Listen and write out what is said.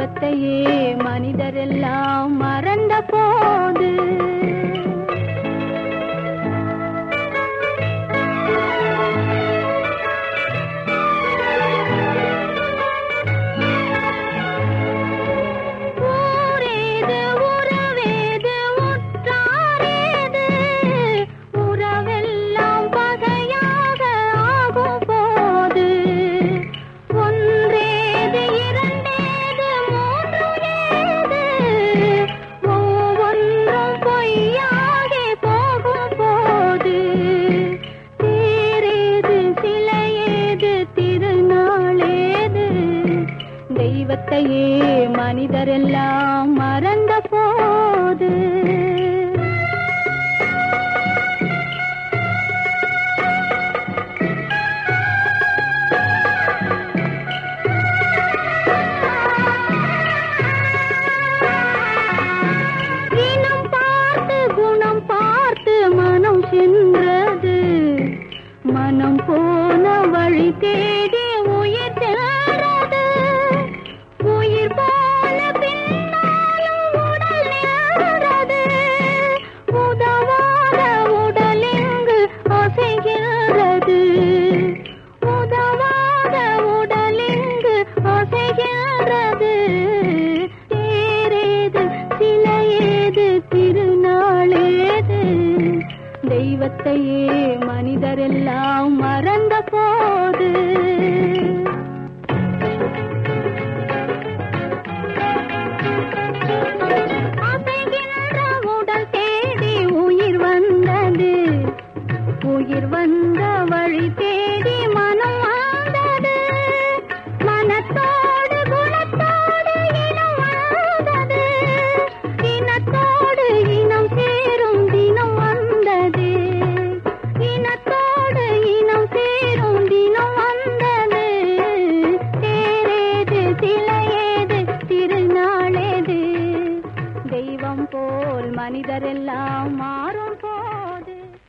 தெய்வத்தையே மனிதரெல்லாம் மறந்த போது ஊரேது உறவேது உற்றாரேது உறவெல்லாம் பகையாக ஆகும் போது ஒன்றேது இரண்டேது மூன்று ஏது ஒவ்வொன்றும் பொய்யாகி போகும் போது தேரேது சிலையேது திருநாளேது தெய்வத்தையே மனிதரெல்லாம் மறந்த போது இனம் பார்த்து குணம் பார்த்து மனம் சென்றது மனம் போன வழி தேடி உயிர் சென்றது உயிர் போன பின்னாலும் உடல் நின்றது உதவாத உடல் எங்கு அசைகிறது உதவாத உடல் எங்கு அசைகிறது தேரேது சிலையேது திருநாளேது தெய்வத்தையே மனிதரெல்லாம் மறந்த போது அசைகின்ற உடல் தேடி உயிர் வந்தது உயிர் வந்த வழி தேடி மனம் வந்தது மனத்தோடு குணத்தோடு இனம் வந்தது இனத்தோடு இனம் சேரும் தினம் வந்தது இனத்தோடு இனம் சேரும் தினம் வந்தது தேரேது சிலையேது திருநாளேது தெய்வம் போல் மனிதரெல்லாம் மாறும் போது